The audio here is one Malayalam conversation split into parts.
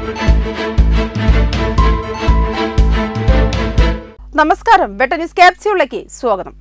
നമസ്കാരം വെട്ട ന്യൂസ് ക്യാപ്സ്യൂളിലേക്ക് സ്വാഗതം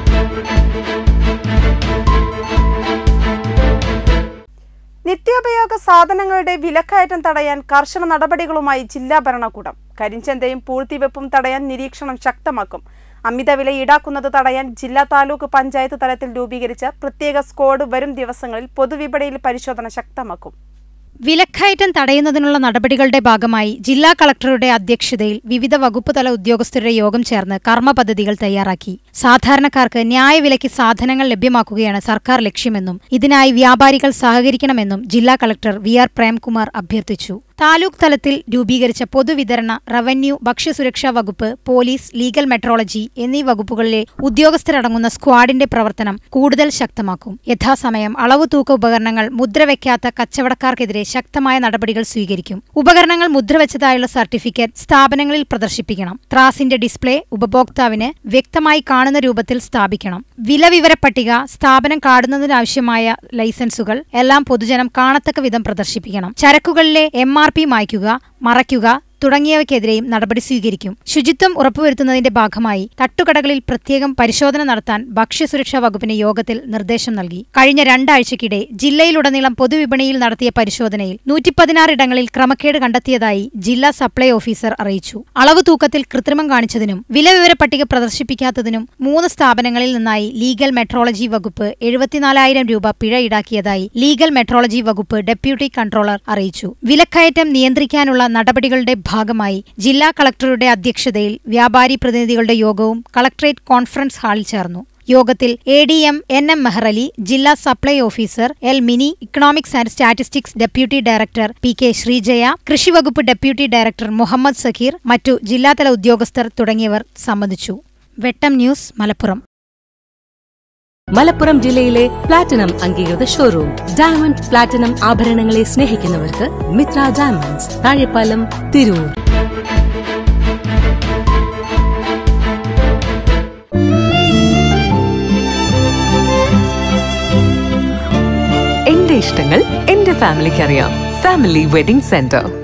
നിത്യോപയോഗ സാധനങ്ങളുടെ വിലക്കയറ്റം തടയാൻ കർശന നടപടികളുമായി ജില്ലാ ഭരണകൂടം കരിഞ്ചന്തയും പൂഴ്ത്തിവെപ്പും തടയാൻ നിരീക്ഷണം ശക്തമാക്കും അമിത വില ഈടാക്കുന്നത് തടയാൻ ജില്ലാ താലൂക്ക് പഞ്ചായത്ത് തലത്തിൽ രൂപീകരിച്ച പ്രത്യേക സ്ക്വാഡ് വരും ദിവസങ്ങളിൽ പൊതുവിപണിയിൽ പരിശോധന ശക്തമാക്കും വിലക്കയറ്റം തടയുന്നതിനുള്ള നടപടികളുടെ ഭാഗമായി ജില്ലാ കളക്ടറുടെ അധ്യക്ഷതയിൽ വിവിധ വകുപ്പ് തല ഉദ്യോഗസ്ഥരുടെ യോഗം ചേർന്ന് കർമ്മ പദ്ധതികൾ തയ്യാറാക്കി സാധാരണക്കാർക്ക് ന്യായവിലയ്ക്ക് സാധനങ്ങൾ ലഭ്യമാക്കുകയാണ് സർക്കാർ ലക്ഷ്യമെന്നും ഇതിനായി വ്യാപാരികൾ സഹകരിക്കണമെന്നും ജില്ലാ കളക്ടർ വി ആർ പ്രേംകുമാർ അഭ്യർത്ഥിച്ചു താലൂക്ക് തലത്തിൽ രൂപീകരിച്ച പൊതുവിതരണ റവന്യൂ ഭക്ഷ്യസുരക്ഷാ വകുപ്പ് പോലീസ് ലീഗൽ മെട്രോളജി എന്നീ വകുപ്പുകളിലെ ഉദ്യോഗസ്ഥരടങ്ങുന്ന സ്ക്വാഡിന്റെ പ്രവർത്തനം കൂടുതൽ ശക്തമാക്കും യഥാസമയം അളവ് തൂക്ക ഉപകരണങ്ങൾ മുദ്രവെക്കാത്ത കച്ചവടക്കാർക്കെതിരെ ശക്തമായ നടപടികൾ സ്വീകരിക്കും ഉപകരണങ്ങൾ മുദ്രവെച്ചതായുള്ള സർട്ടിഫിക്കറ്റ് സ്ഥാപനങ്ങളിൽ പ്രദർശിപ്പിക്കണം ത്രാസിന്റെ ഡിസ്പ്ലേ ഉപഭോക്താവിന് വ്യക്തമായി കാണുന്ന രൂപത്തിൽ സ്ഥാപിക്കണം വില വിവര പട്ടിക സ്ഥാപനം കാടുന്നതിനാവശ്യമായ ലൈസൻസുകൾ എല്ലാം പൊതുജനം കാണത്തക്ക വിധം പ്രദർശിപ്പിക്കണം ചരക്കുകളിലെ എം ആർ പി മായ്ക്കുക മറയ്ക്കുക തുടങ്ങിയവയ്ക്കെതിരെയും നടപടി സ്വീകരിക്കും ശുചിത്വം ഉറപ്പുവരുത്തുന്നതിന്റെ ഭാഗമായി തട്ടുകടകളിൽ പ്രത്യേകം പരിശോധന നടത്താൻ ഭക്ഷ്യസുരക്ഷാ വകുപ്പിന് യോഗത്തിൽ നിർദ്ദേശം നൽകി കഴിഞ്ഞ രണ്ടാഴ്ചക്കിടെ ജില്ലയിലുടനീളം പൊതുവിപണിയിൽ നടത്തിയ പരിശോധനയിൽ നൂറ്റി പതിനാറ് ഇടങ്ങളിൽ ക്രമക്കേട് കണ്ടെത്തിയതായി ജില്ലാ സപ്ലൈ ഓഫീസർ അറിയിച്ചു അളവ് തൂക്കത്തിൽ കൃത്രിമം കാണിച്ചതിനും വില വിവര പട്ടിക പ്രദർശിപ്പിക്കാത്തതിനും മൂന്ന് സ്ഥാപനങ്ങളിൽ നിന്നായി ലീഗൽ മെട്രോളജി വകുപ്പ് എഴുപത്തിനാലായിരം രൂപ പിഴ ഈടാക്കിയതായി ലീഗൽ മെട്രോളജി വകുപ്പ് ഡെപ്യൂട്ടി കൺട്രോളർ അറിയിച്ചു വിലക്കയറ്റം നിയന്ത്രിക്കാനുള്ള നടപടികളുടെ ഭാഗമായി ജില്ലാ കളക്ടറുടെ അധ്യക്ഷതയിൽ വ്യാപാരി പ്രതിനിധികളുടെ യോഗവും കളക്ടറേറ്റ് കോൺഫറൻസ് ഹാളിൽ ചേർന്നു യോഗത്തിൽ A D M N M Mehrali ജില്ലാ supply officer L Mini economics and statistics deputy director P K Sreejaya കൃഷിവകുപ്പ് ഡെപ്യൂട്ടി ഡയറക്ടർ മുഹമ്മദ് സഖീർ മറ്റു ജില്ലാതല ഉദ്യോഗസ്ഥർ തുടങ്ങിയവർ സംബന്ധിച്ചു വെട്ടം ന്യൂസ് മലപ്പുറം മലപ്പുറം ജില്ലയിലെ പ്ലാറ്റിനം അംഗീകൃത ഷോറൂം ഡയമണ്ട് പ്ലാറ്റിനം ആഭരണങ്ങളെ സ്നേഹിക്കുന്നവർക്ക് മിത്ര ഡയമണ്ട്സ് താഴെപ്പാലം തിരൂർ എന്റെ ഇഷ്ടങ്ങൾ എന്റെ ഫാമിലിക്ക് അറിയാം ഫാമിലി വെഡിംഗ് സെന്റർ